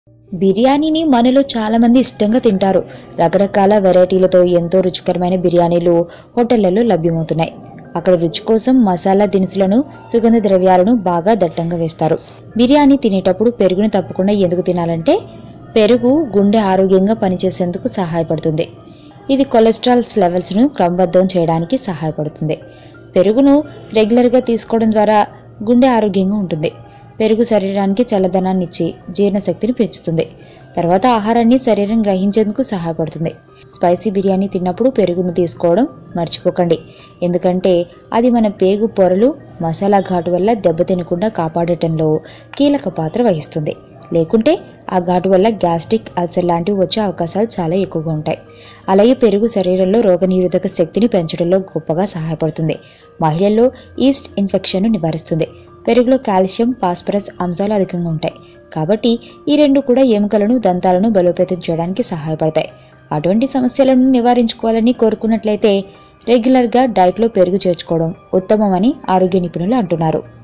బిర్యానీని మనలో చాలామంది ఇష్టంగా తింటారు రకరకాల వెరైటీలతో ఎంతో రుచికరమైన బిర్యానీలు హోటళ్లలో లభ్యమవుతున్నాయి అక్కడ రుచి కోసం మసాలా దినుసులను సుగంధ ద్రవ్యాలను బాగా దట్టంగా వేస్తారు బిర్యానీ తినేటప్పుడు పెరుగును తప్పకుండా ఎందుకు తినాలంటే పెరుగు గుండె ఆరోగ్యంగా పనిచేసేందుకు సహాయపడుతుంది ఇది కొలెస్ట్రాల్స్ లెవెల్స్ను క్రమబద్ధం చేయడానికి సహాయపడుతుంది పెరుగును రెగ్యులర్గా తీసుకోవడం ద్వారా గుండె ఆరోగ్యంగా ఉంటుంది పెరుగు శరీరానికి చల్లదనాన్ని ఇచ్చి జీర్ణశక్తిని పెంచుతుంది తర్వాత ఆహారాన్ని శరీరం గ్రహించేందుకు సహాయపడుతుంది స్పైసీ బిర్యానీ తిన్నప్పుడు పెరుగును తీసుకోవడం మర్చిపోకండి ఎందుకంటే అది మన పేగు పొరలు మసాలా ఘాటు వల్ల దెబ్బతినకుండా కాపాడటంలో కీలక పాత్ర వహిస్తుంది లేకుంటే ఆ ఘాటు వల్ల గ్యాస్ట్రిక్ అల్సర్ లాంటివి వచ్చే అవకాశాలు చాలా ఎక్కువగా ఉంటాయి అలాగే పెరుగు శరీరంలో రోగనిరోధక శక్తిని పెంచడంలో గొప్పగా సహాయపడుతుంది మహిళల్లో ఈస్ట్ ఇన్ఫెక్షన్ను నివారిస్తుంది పెరుగులో కాల్షియం ఫాస్ఫరస్ అంశాలు అధికంగా ఉంటాయి కాబట్టి ఈ రెండు కూడా ఎముకలను దంతాలను బలోపేతం చేయడానికి సహాయపడతాయి అటువంటి సమస్యలను నివారించుకోవాలని కోరుకున్నట్లయితే రెగ్యులర్గా డైట్లో పెరుగు చేర్చుకోవడం ఉత్తమమని ఆరోగ్య నిపుణులు అంటున్నారు